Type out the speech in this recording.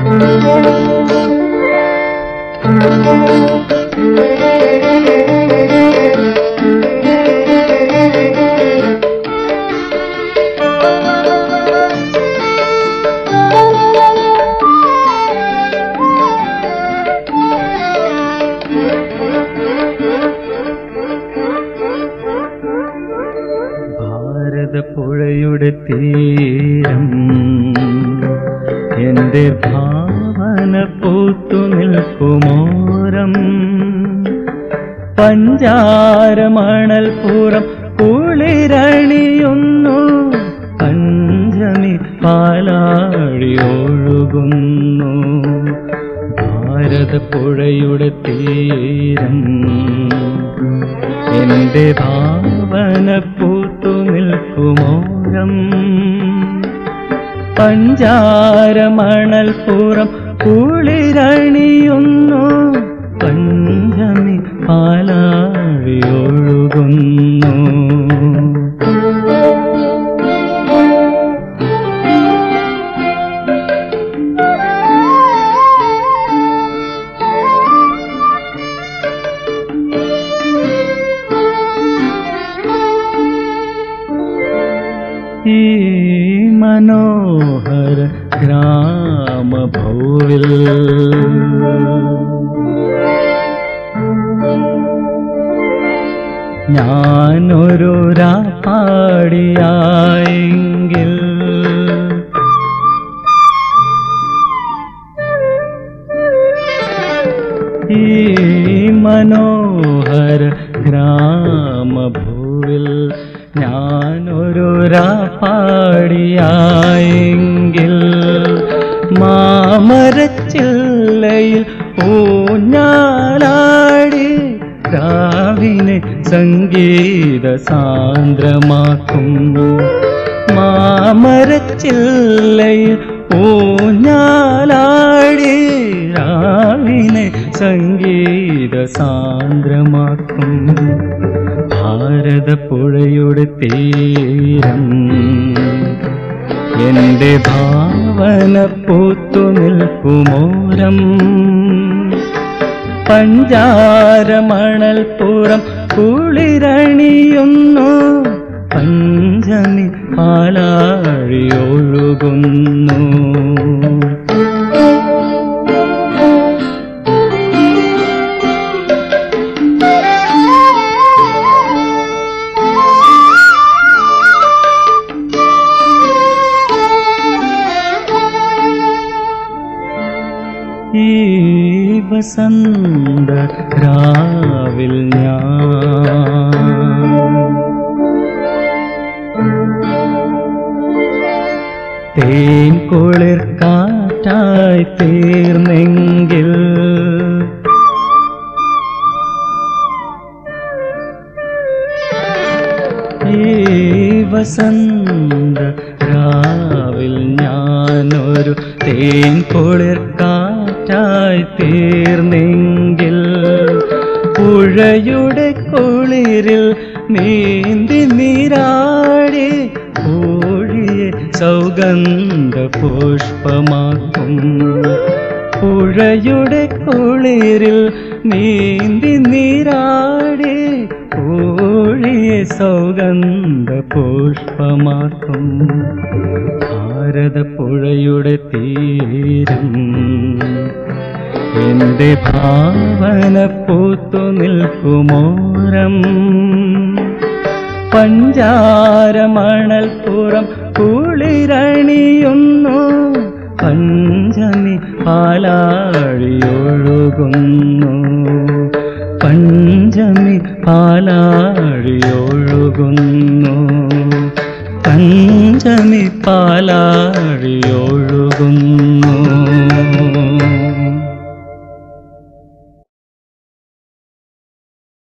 ഭാരതപ്പുഴയുടെ തീരം എന്റെ ഭാവന പൂത്തു നിൽക്കുമോരം പഞ്ചാരമണൽ പുറം കുളിരണിയുന്നു പഞ്ചമി പാലാഴി ഒഴുകുന്നു ഭാരതപ്പുഴയുടെ തീരം എന്റെ ഭാവന പൂത്തു നിൽക്കുമോരം പഞ്ചാരമണൽ പുറം കുളിരണിയുന്നു പഞ്ചമി പാലാഴി ഒഴുകുന്നു ഈ മനോഹര ഗ്രാമഭൂവിൽ ഞാനൊരു രാപ്പാടിയായെങ്കിൽ ഈ മനോഹര ഗ്രാമഭൂവിൽ ഞാനൊരു രാപ്പാടിയായെങ്കിൽ മാമരച്ചില്ലയിൽ ഊഞ്ഞാലാടി രാവിനെ സംഗീത സാന്ദ്രമാക്കും മാമരച്ചില്ലയിൽ ഊഞ്ഞാലാടി രാവിനെ സംഗീത സാന്ദ്രമാക്കും ഭാരതപ്പുഴയുടെ തീരം എന്റെ ഭാവന പൂത്തു നിൽക്കുമോരം പഞ്ചാരമണൽ പുറം കുളിരണിയുന്നു പഞ്ചമി പാലാഴി ഒഴുകുന്നു ഈ വസന്ത രാവിൽ ഞാൻ തേൻ കുളിർ കാറ്റായി തീർന്നെങ്കിൽ ഈ വസന്ത രാവിൽ ഞാനൊരു തേൻ കുളിർ കാറ്റായി തീർന്നെങ്കിൽ പുഴയുടെ കുളിരിൽ നീന്തി നീരാടി പൂഴിയെ സൗഗന്ധ പുഷ്പമാക്കും പുഴയുടെ കുളിരിൽ നീന്തി നീരാടി പൂഴിയെ സൗഗന്ധ പുഷ്പമാക്കും ഭാരതപ്പുഴയുടെ തീരം എന്റെ ഭാവന പൂത്തു നിൽക്കുമോരം പഞ്ചാരമണൽ പുറം കുളിരണിയുന്നു പഞ്ചമി പാലാഴി ഒഴുകുന്നു പഞ്ചമി പാലാഴി ഒഴുകുന്നു പഞ്ചമി പാലാഴി